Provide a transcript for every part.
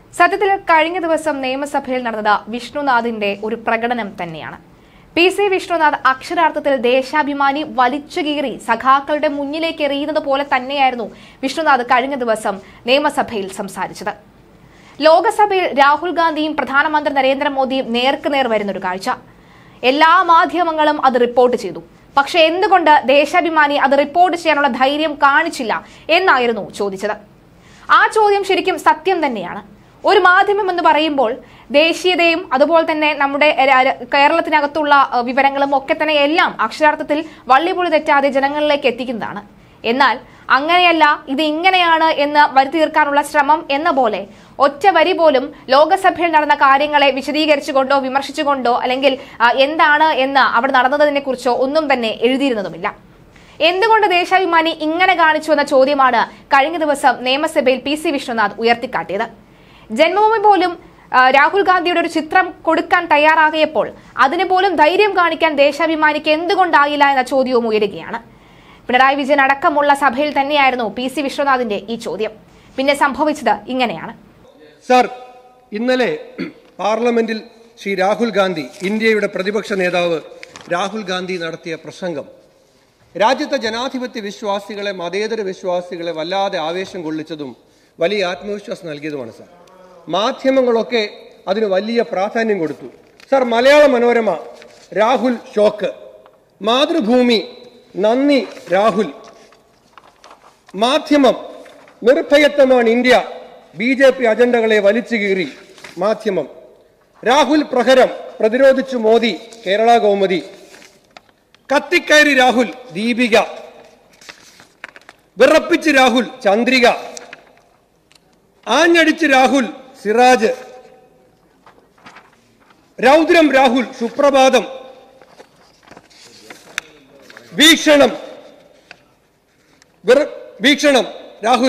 സത്യത്തിൽ കഴിഞ്ഞ ദിവസം നിയമസഭയിൽ നടന്നത് വിഷ്ണുനാഥിന്റെ ഒരു പ്രകടനം തന്നെയാണ് പി സി വിഷ്ണുനാഥ് അക്ഷരാർത്ഥത്തിൽ ദേശാഭിമാനി വലിച്ചുകീറി സഖാക്കളുടെ മുന്നിലേക്ക് എറിയുന്നത് പോലെ തന്നെയായിരുന്നു വിഷ്ണുനാഥ് കഴിഞ്ഞ ദിവസം നിയമസഭയിൽ സംസാരിച്ചത് ലോകസഭയിൽ രാഹുൽ ഗാന്ധിയും പ്രധാനമന്ത്രി നരേന്ദ്രമോദിയും നേർക്കുനേർ വരുന്നൊരു കാഴ്ച എല്ലാ മാധ്യമങ്ങളും അത് റിപ്പോർട്ട് ചെയ്തു പക്ഷെ എന്തുകൊണ്ട് ദേശാഭിമാനി അത് റിപ്പോർട്ട് ചെയ്യാനുള്ള ധൈര്യം കാണിച്ചില്ല എന്നായിരുന്നു ചോദിച്ചത് ആ ചോദ്യം ശരിക്കും സത്യം തന്നെയാണ് ഒരു മാധ്യമം എന്ന് പറയുമ്പോൾ ദേശീയതയും അതുപോലെ തന്നെ നമ്മുടെ ര- ര- കേരളത്തിനകത്തുള്ള അഹ്, വിവരങ്ങളും ഒക്കെ തന്നെ എല്ലാം അക്ഷരാർത്ഥത്തിൽ വള്ളിപൊളി തെറ്റാതെ ജനങ്ങളിലേക്ക് എത്തിക്കുന്നതാണ് എന്നാൽ അങ്ങനെയല്ല ഇത് ഇങ്ങനെയാണ് എന്ന് വരുത്തി തീർക്കാനുള്ള ശ്രമം എന്ന പോലെ ഒറ്റ വരി പോലും ലോകസഭയിൽ നടന്ന കാര്യങ്ങളെ വിശദീകരിച്ചുകൊണ്ടോ വിമർശിച്ചുകൊണ്ടോ അല്ലെങ്കിൽ ആ, എന്താണ് എന്ന് അവിടെ നടന്നതിനെ കുറിച്ചോ ഒന്നും തന്നെ എഴുതിയിരുന്നതുമില്ല എന്തുകൊണ്ട് ദേശാഭിമാനി ഇങ്ങനെ കാണിച്ചു എന്ന ചോദ്യമാണ് കഴിഞ്ഞ ദിവസം നിയമസഭയിൽ പി സി വിശ്വനാഥ് ഉയർത്തിക്കാട്ടിയത് ജന്മഭൂമി പോലും ആ, രാഹുൽ ഗാന്ധിയുടെ ഒരു ചിത്രം കൊടുക്കാൻ തയ്യാറാകിയപ്പോൾ അതിന് പോലും ധൈര്യം കാണിക്കാൻ ദേശാഭിമാനിക്ക് എന്തുകൊണ്ടായില്ല എന്ന ചോദ്യവും ഉയരുകയാണ് പിണറായി വിജയൻ അടക്കമുള്ള സഭയിൽ തന്നെയായിരുന്നു പി സി വിശ്വനാഥിന്റെ ഈ ചോദ്യം പിന്നെ സംഭവിച്ചത് ഇങ്ങനെയാണ് സർ ഇന്നലെ പാർലമെന്റിൽ ശ്രീ രാഹുൽ ഗാന്ധി ഇന്ത്യയുടെ പ്രതിപക്ഷ നേതാവ് രാഹുൽ ഗാന്ധി നടത്തിയ പ്രസംഗം രാജ്യത്തെ ജനാധിപത്യ വിശ്വാസികളെ മതേതര വിശ്വാസികളെ വല്ലാതെ ആവേശം കൊള്ളിച്ചതും വലിയ ആത്മവിശ്വാസം നൽകിയതുമാണ് സർ മാധ്യമങ്ങളൊക്കെ അതിന് വലിയ പ്രാധാന്യം കൊടുത്തു സർ മലയാള മനോരമ രാഹുൽ ഷോക്ക് മാതൃഭൂമി നന്ദി രാഹുൽ മാധ്യമം നിർഭയത്വമാണ് ഇന്ത്യ ബി ജെ പി അജണ്ടകളെ വലിച്ചു കീറി മാധ്യമം രാഹുൽ പ്രഹരം പ്രതിരോധിച്ചു മോദി കേരള കൗമുദി കത്തിക്കയറി രാഹുൽ ദീപിക വിറപ്പിച്ച് രാഹുൽ ചന്ദ്രിക ആഞ്ഞടിച്ച് രാഹുൽ സിറാജ് രൗദ്രം രാഹുൽ സുപ്രഭാതം വീക്ഷണം വിറ- വീക്ഷണം രാഹുൽ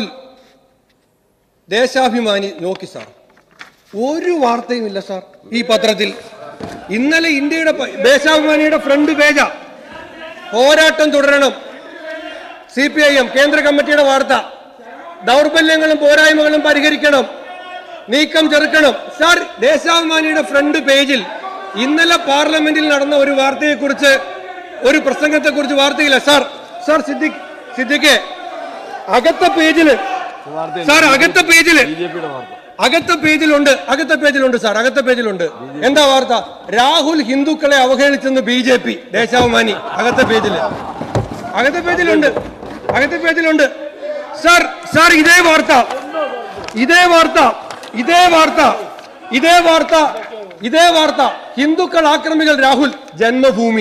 ദേശാഭിമാനി നോക്കി സാർ ഒരു വാർത്തയും ഇല്ല സാർ ഈ പത്രത്തിൽ ഇന്നലെ ഇന്ത്യയുടെ പ- ദേശാഭിമാനിയുടെ ഫ്രണ്ട് പേജ പോരാട്ടം തുടരണം സി പി ഐ എം കേന്ദ്ര കമ്മിറ്റിയുടെ വാർത്ത ദൗർബല്യങ്ങളും പോരായ്മകളും പരിഹരിക്കണം നീക്കം ചെറുക്കണം സാർ ദേശാഭിമാനിയുടെ ഫ്രണ്ട് പേജിൽ ഇന്നലെ പാർലമെന്റിൽ നടന്ന ഒരു വാർത്തയെക്കുറിച്ച് ഒരു പ്രസംഗത്തെക്കുറിച്ച് വാർത്തയില്ല സാർ സാർ സിദ്ദിഖ് സിദ്ദിഖെ അകത്തെ പേജില് സാർ അകത്തെ പേജില് അകത്തെ പേജിലുണ്ട് അകത്തെ പേജിലുണ്ട് സാർ അകത്തെ പേജിലുണ്ട് എന്താ വാർത്ത രാഹുൽ ഹിന്ദുക്കളെ അവഹേളിച്ചെന്ന് ബി ജെ പി ദേശാഭിമാനി അകത്തെ പേജില് അകത്തെ പേജിലുണ്ട് അകത്തെ പേജിലുണ്ട് സാർ സാർ ഇതേ വാർത്ത ഇതേ വാർത്ത ഇതേ വാർത്ത ഇതേ വാർത്ത ഇതേ വാർത്ത ഹിന്ദുക്കൾ ആക്രമികൾ രാഹുൽ ജന്മഭൂമി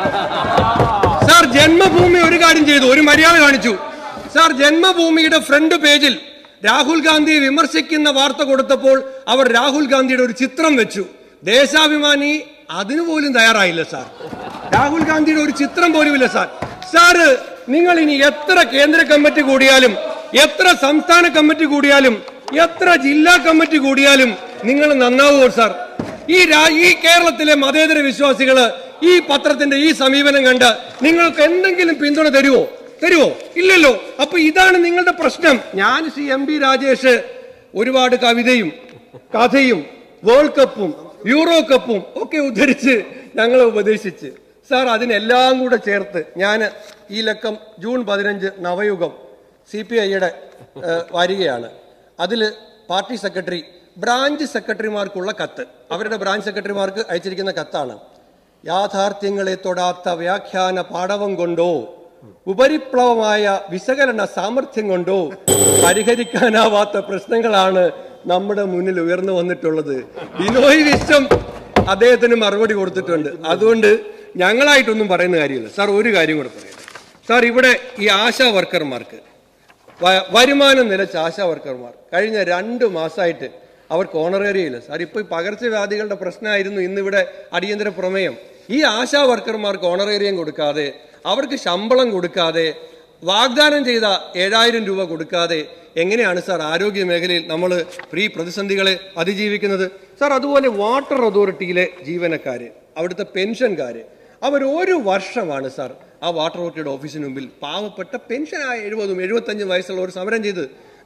സാർ ജന്മഭൂമി ഒരു കാര്യം ചെയ്തു ഒരു മര്യാദ കാണിച്ചു സാർ ജന്മഭൂമിയുടെ ഫ്രണ്ട് പേജിൽ രാഹുൽ ഗാന്ധിയെ വിമർശിക്കുന്ന വാർത്ത കൊടുത്തപ്പോൾ അവർ രാഹുൽ ഗാന്ധിയുടെ ഒരു ചിത്രം വെച്ചു ദേശാഭിമാനി അതിനു പോലും തയ്യാറായില്ല സാർ രാഹുൽ ഗാന്ധിയുടെ ഒരു ചിത്രം പോലും ഇല്ല സാർ സാറ് നിങ്ങൾ ഇനി എത്ര കേന്ദ്ര കമ്മിറ്റി കൂടിയാലും എത്ര സംസ്ഥാന കമ്മിറ്റി കൂടിയാലും എത്ര ജില്ലാ കമ്മിറ്റി കൂടിയാലും നിങ്ങൾ നന്നാവുമോ സാർ ഈ രാ- ഈ കേരളത്തിലെ മതേതര വിശ്വാസികള് ഈ പത്രത്തിന്റെ ഈ സമീപനം കണ്ട് നിങ്ങൾക്ക് എന്തെങ്കിലും പിന്തുണ തരുമോ തരുമോ ഇല്ലല്ലോ അപ്പൊ ഇതാണ് നിങ്ങളുടെ പ്രശ്നം ഞാൻ ശ്രീ എം പി രാജേഷ് ഒരുപാട് കവിതയും കഥയും വേൾഡ് കപ്പും യൂറോ കപ്പും ഒക്കെ ഉദ്ധരിച്ച് ഞങ്ങളെ ഉപദേശിച്ച് സാർ അതിനെല്ലാം കൂടെ ചേർത്ത് ഞാൻ ഈ ലക്കം ജൂൺ പതിനഞ്ച് നവയുഗം സി പി ഐയുടെ വരികയാണ് അതിൽ പാർട്ടി സെക്രട്ടറി ബ്രാഞ്ച് സെക്രട്ടറിമാർക്കുള്ള കത്ത് അവരുടെ ബ്രാഞ്ച് സെക്രട്ടറിമാർക്ക് അയച്ചിരിക്കുന്ന കത്താണ് യാഥാർത്ഥ്യങ്ങളെ തൊടാത്ത വ്യാഖ്യാന പാടവം കൊണ്ടോ ഉപരിപ്ലവമായ വിശകലന സാമർഥ്യം കൊണ്ടോ പരിഹരിക്കാനാവാത്ത പ്രശ്നങ്ങളാണ് നമ്മുടെ മുന്നിൽ ഉയർന്നു വന്നിട്ടുള്ളത് ബിനോയ് വിശ്വം അദ്ദേഹത്തിന് മറുപടി കൊടുത്തിട്ടുണ്ട് അതുകൊണ്ട് ഞങ്ങളായിട്ടൊന്നും പറയുന്ന കാര്യമില്ല സാർ ഒരു കാര്യം കൂടെ പറയാം സാർ ഇവിടെ ഈ ആശാ വർക്കർമാർക്ക് വ- വരുമാനം നിലച്ച ആശാ വർക്കർമാർ കഴിഞ്ഞ രണ്ട് മാസമായിട്ട് അവർക്ക് ഓണറേറിയയില്ല സാർ ഇപ്പോൾ ഈ പകർച്ചവ്യാധികളുടെ പ്രശ്നമായിരുന്നു ഇന്നിവിടെ അടിയന്തര പ്രമേയം ഈ ആശാ വർക്കർമാർക്ക് ഓണറേറിയം കൊടുക്കാതെ അവർക്ക് ശമ്പളം കൊടുക്കാതെ വാഗ്ദാനം ചെയ്ത ഏഴായിരം രൂപ കൊടുക്കാതെ എങ്ങനെയാണ് സാർ ആരോഗ്യ മേഖലയിൽ നമ്മൾ ഈ പ്രതിസന്ധികളെ അതിജീവിക്കുന്നത് സാർ അതുപോലെ വാട്ടർ അതോറിറ്റിയിലെ ജീവനക്കാര് അവിടുത്തെ പെൻഷൻകാര് അവർ ഒരു വർഷമാണ് സാർ ആ വാട്ടർ അതോറിറ്റിയുടെ ഓഫീസിന് മുമ്പിൽ പാവപ്പെട്ട പെൻഷനായ എഴുപതും എഴുപത്തഞ്ചും വയസ്സുള്ള ഒരു സമരം ചെയ്ത്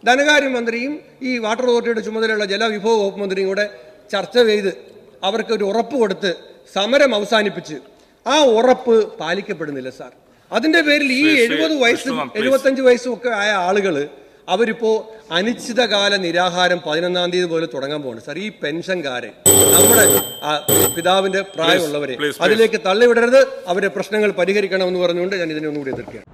ധനകാര്യമന്ത്രിയും ഈ വാട്ടർ അതോറിറ്റിയുടെ ചുമതലയുള്ള ജലവിഭവ വകുപ്പ് മന്ത്രിയും കൂടെ ചർച്ച ചെയ്ത് അവർക്ക് ഒരു ഉറപ്പ് കൊടുത്ത് സമരം അവസാനിപ്പിച്ച് ആ ഉറപ്പ് പാലിക്കപ്പെടുന്നില്ല സാർ അതിന്റെ പേരിൽ ഈ ശ്രീ- ശ്രീ എഴുപത് വയസ്സും വിഷ്ണുനാഥ്, please. എഴുപത്തഞ്ച് വയസ്സും ഒക്കെ ആയ ആളുകള് അവരിപ്പോ അനിശ്ചിതകാല നിരാഹാരം പതിനൊന്നാം തീയതി പോലെ തുടങ്ങാൻ പോകുന്നു സാർ ഈ പെൻഷൻകാരെ നമ്മുടെ ആ, പിതാവിന്റെ പ്രായമുള്ളവരെ please, please. അതിലേക്ക് തള്ളിവിടരുത് അവരെ പ്രശ്നങ്ങൾ പരിഹരിക്കണമെന്ന് പറഞ്ഞുകൊണ്ട് ഞാൻ ഇതിനെ ഒന്നുകൂടി എതിർക്കുകയാണ്